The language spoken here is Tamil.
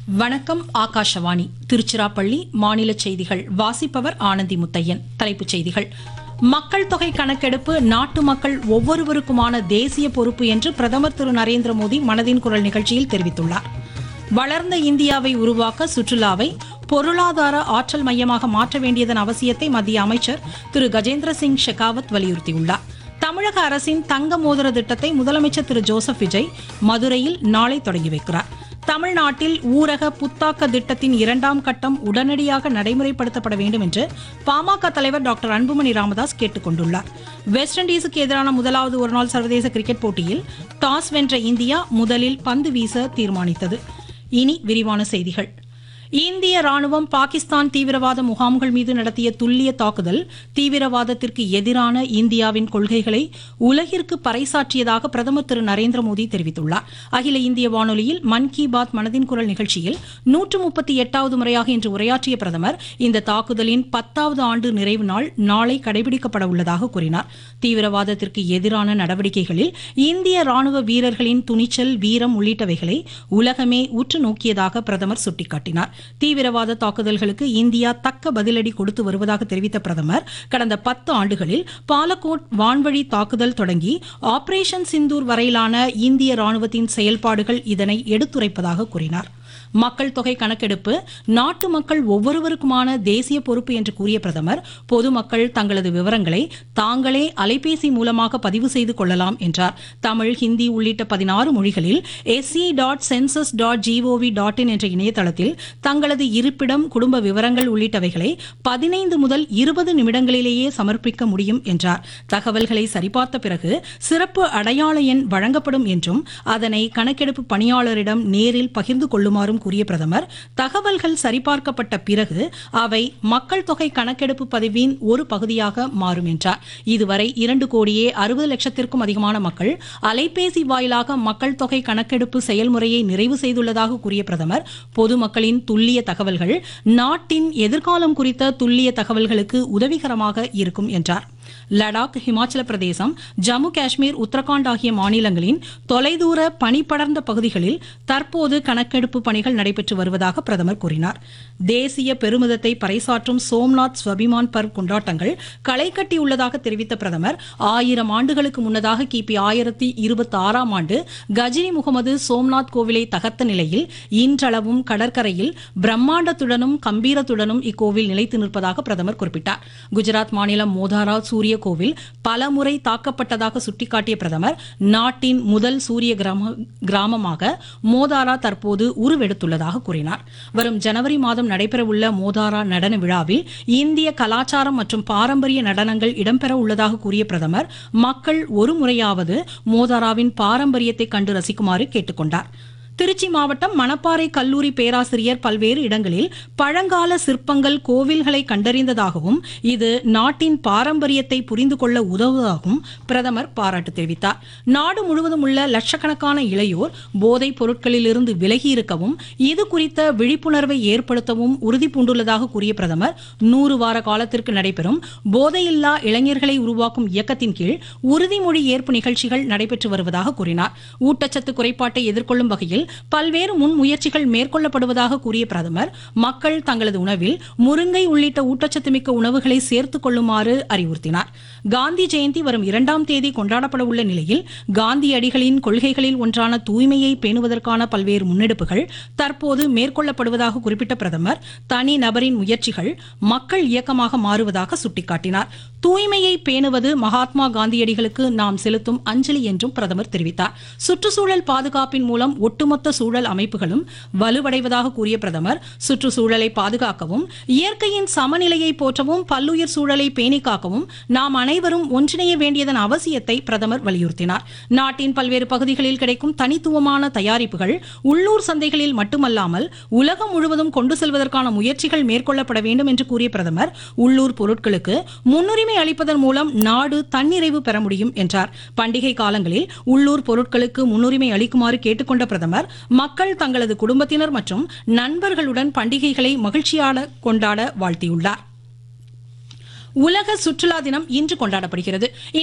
வணக்கம் ஆகாஷவாணி திருச்சிராப்பள்ளி மாநில செய்திகள் வாசிப்பவர் ஆனந்தி முத்தையன் தலைப்புச் செய்திகள் மக்கள் தொகை கணக்கெடுப்பு நாட்டு மக்கள் ஒவ்வொருவருக்குமான தேசிய பொறுப்பு என்று பிரதமர் திரு நரேந்திர மோடி மனதின் குரல் நிகழ்ச்சியில் தெரிவித்துள்ளார் வளர்ந்த இந்தியாவை உருவாக்க சுற்றுலாவை பொருளாதார ஆற்றல் மையமாக மாற்ற வேண்டியதன் அவசியத்தை மத்திய அமைச்சர் திரு கஜேந்திர சிங் ஷெகாவத் வலியுறுத்தியுள்ளார் தமிழக அரசின் தங்க மோதிர திட்டத்தை முதலமைச்சர் திரு ஜோசப் விஜய் மதுரையில் நாளை தொடங்கி வைக்கிறார் தமிழ்நாட்டில் ஊரக புத்தாக்க திட்டத்தின் இரண்டாம் கட்டம் உடனடியாக நடைமுறைப்படுத்தப்பட வேண்டும் என்று பாமக தலைவர் டாக்டர் அன்புமணி ராமதாஸ் கேட்டுக் கொண்டுள்ளார் வெஸ்ட் இண்டீஸுக்கு எதிரான முதலாவது ஒருநாள் சர்வதேச கிரிக்கெட் போட்டியில் டாஸ் வென்ற இந்தியா முதலில் பந்து வீச தீர்மானித்தது இனி விரிவான செய்திகள் இந்திய ராணுவம் பாகிஸ்தான் தீவிரவாத முகாம்கள் மீது நடத்திய துல்லிய தாக்குதல் தீவிரவாதத்திற்கு எதிரான இந்தியாவின் கொள்கைகளை உலகிற்கு பறைசாற்றியதாக பிரதமர் திரு நரேந்திர மோடி தெரிவித்துள்ளார் அகில இந்திய வானொலியில் மன் கி பாத் மனதின் குரல் நிகழ்ச்சியில் நூற்று முப்பத்தி எட்டாவது முறையாக இன்று உரையாற்றிய பிரதமர் இந்த தாக்குதலின் பத்தாவது ஆண்டு நிறைவு நாள் நாளை கடைபிடிக்கப்பட உள்ளதாக கூறினார் தீவிரவாதத்திற்கு எதிரான நடவடிக்கைகளில் இந்திய ராணுவ வீரர்களின் துணிச்சல் வீரம் உள்ளிட்டவைகளை உலகமே உற்று நோக்கியதாக பிரதமர் சுட்டிக்காட்டினார் தீவிரவாத தாக்குதல்களுக்கு இந்தியா தக்க பதிலடி கொடுத்து வருவதாக தெரிவித்த பிரதமர் கடந்த பத்து ஆண்டுகளில் பாலக்கோட் வான்வழி தாக்குதல் தொடங்கி ஆபரேஷன் சிந்தூர் வரையிலான இந்திய ராணுவத்தின் செயல்பாடுகள் இதனை எடுத்துரைப்பதாக கூறினார் மக்கள் தொகை கணக்கெடுப்பு நாட்டு மக்கள் ஒவ்வொருவருக்குமான தேசிய பொறுப்பு என்று கூறிய பிரதமர் பொதுமக்கள் தங்களது விவரங்களை தாங்களே அலைபேசி மூலமாக பதிவு செய்து கொள்ளலாம் என்றார் தமிழ் ஹிந்தி உள்ளிட்ட பதினாறு மொழிகளில் SC dot census dot G O V dot in என்ற இணையதளத்தில் தங்களது இருப்பிடம் குடும்ப விவரங்கள் உள்ளிட்டவைகளை பதினைந்து முதல் இருபது நிமிடங்களிலேயே சமர்ப்பிக்க முடியும் என்றார் தகவல்களை சரிபார்த்த பிறகு சிறப்பு அடையாள எண் வழங்கப்படும் என்றும் அதனை கணக்கெடுப்பு பணியாளரிடம் நேரில் பகிர்ந்து கொள்ளுமாறும் கூறிய பிரதமர் தகவல்கள் சரிபார்க்கப்பட்ட பிறகு அவை மக்கள் தொகை கணக்கெடுப்பு பதிவின் ஒரு பகுதியாக மாறும் என்றார் இதுவரை இரண்டு கோடியே அறுபது லட்சத்திற்கும் அதிகமான மக்கள் அலைபேசி வாயிலாக மக்கள் தொகை கணக்கெடுப்பு செயல்முறையை நிறைவு செய்துள்ளதாக கூறிய பிரதமர் பொதுமக்களின் துல்லிய தகவல்கள் நாட்டின் எதிர்காலம் குறித்த துல்லிய தகவல்களுக்கு உதவிகரமாக இருக்கும் என்றார் லடாக் ஹிமாச்சல பிரதேசம் ஜம்மு காஷ்மீர் உத்தரகாண்ட் ஆகிய மாநிலங்களின் தொலைதூர பனிப்படர்ந்த பகுதிகளில் தற்போது கணக்கெடுப்பு பணிகள் நடைபெற்று வருவதாக பிரதமர் கூறினார் தேசிய பெருமிதத்தை பறைசாற்றும் சோம்நாத் ஸ்வபிமான் பர்வ் கொண்டாட்டங்கள் களை கட்டியுள்ளதாக தெரிவித்த பிரதமர் ஆயிரம் ஆண்டுகளுக்கு முன்னதாக கிபி ஆயிரத்தி இருபத்தி ஆறாம் ஆண்டு கஜினி முகமது சோம்நாத் கோவிலை தகர்த்த நிலையில் இன்றளவும் கடற்கரையில் பிரம்மாண்டத்துடனும் கம்பீரத்துடனும் இக்கோவில் நிலைத்து நிற்பதாக பிரதமர் குறிப்பிட்டார் குஜராத் மாநிலம் மோதாரா சூரிய கோவில் பலமுறை தாக்கப்பட்டதாக சுட்டிக்காட்டிய பிரதமர் நாட்டின் முதல் சூரிய கிராம கிராமமாக மோதாரா தற்போது உருவெடுத்துள்ளதாக கூறினார் வரும் ஜனவரி மாதம் நடைபெறவுள்ள மோதாரா நடன விழாவில் இந்திய கலாச்சாரம் மற்றும் பாரம்பரிய நடனங்கள் இடம்பெற உள்ளதாக கூறிய பிரதமர் மக்கள் ஒரு முறையாவது மோதாராவின் பாரம்பரியத்தை கண்டு ரசிக்குமாறு கேட்டுக்கொண்டார் திருச்சி மாவட்டம் மணப்பாறை கல்லூரி பேராசிரியர் பல்வேறு இடங்களில் பழங்கால சிற்பங்கள் கோவில்களை கண்டறிந்ததாகவும் இது நாட்டின் பாரம்பரியத்தை புரிந்து கொள்ள உதவுவதாகவும் பிரதமர் பாராட்டு தெரிவித்தார் நாடு முழுவதும் உள்ள லட்சக்கணக்கான இளையோர் போதைப் பொருட்களிலிருந்து விலகி இருக்கவும் இது குறித்த விழிப்புணர்வை ஏற்படுத்தவும் உறுதி பூண்டுள்ளதாக கூறிய பிரதமர் நூறு வார காலத்திற்கு நடைபெறும் போதையில்லா இளைஞர்களை உருவாக்கும் இயக்கத்தின் கீழ் உறுதிமொழி ஏற்பு நிகழ்ச்சிகள் நடைபெற்று வருவதாக கூறினார் ஊட்டச்சத்து குறைபாட்டை எதிர்கொள்ளும் வகையில் பல்வேறு முன் முயற்சிகள் மேற்கொள்ளப்படுவதாக கூறிய பிரதமர் மக்கள் தங்களது உணவில் முருங்கை உள்ளிட்ட ஊட்டச்சத்து மிக்க உணவுகளை சேர்த்துக் கொள்ளுமாறு அறிவுறுத்தினார் காந்தி ஜெயந்தி வரும் இரண்டாம் தேதி கொண்டாடப்பட உள்ள நிலையில் காந்தியடிகளின் கொள்கைகளில் ஒன்றான தூய்மையை பேணுவதற்கான பல்வேறு முன்னெடுப்புகள் தற்போது மேற்கொள்ளப்படுவதாக குறிப்பிட்ட பிரதமர் தனி நபரின் முயற்சிகள் மக்கள் இயக்கமாக மாறுவதாக சுட்டிக்காட்டினார் தூய்மையை பேணுவது மகாத்மா காந்தியடிகளுக்கு நாம் செலுத்தும் அஞ்சலி என்றும் பிரதமர் தெரிவித்தார் சுற்றுச்சூழல் பாதுகாப்பின் மூலம் ஒட்டுமொத்த சூழல் அமைப்புகளும் வலுவடைவதாக கூறிய பிரதமர் சுற்றுச்சூழலை பாதுகாக்கவும் இயற்கையின் சமநிலையை போற்றவும் பல்லுயிர் சூழலை பேணி காக்கவும் நாம் அனைவரும் ஒன்றிணைய வேண்டியதன் அவசியத்தை பிரதமர் வலியுறுத்தினார் நாட்டின் பல்வேறு பகுதிகளில் கிடைக்கும் தனித்துவமான தயாரிப்புகள் உள்ளூர் சந்தைகளில் மட்டுமல்லாமல் உலகம் முழுவதும் கொண்டு செல்வதற்கான முயற்சிகள் மேற்கொள்ளப்பட வேண்டும் என்று கூறிய பிரதமர் உள்ளூர் பொருட்களுக்கு முன்னுரிமை அளிப்பதன் மூலம் நாடு தன்னிறைவு பெற முடியும் என்றார் பண்டிகை காலங்களில் உள்ளூர் பொருட்களுக்கு முன்னுரிமை அளிக்குமாறு கேட்டுக்கொண்ட பிரதமர் மக்கள் தங்களது குடும்பத்தினர் மற்றும் நண்பர்களுடன் பண்டிகைகளை மகிழ்ச்சியாக கொண்டாட வாழ்த்தியுள்ளார் உலக சுற்றுலா தினம் இன்று கொண்டாடப்படுகிறது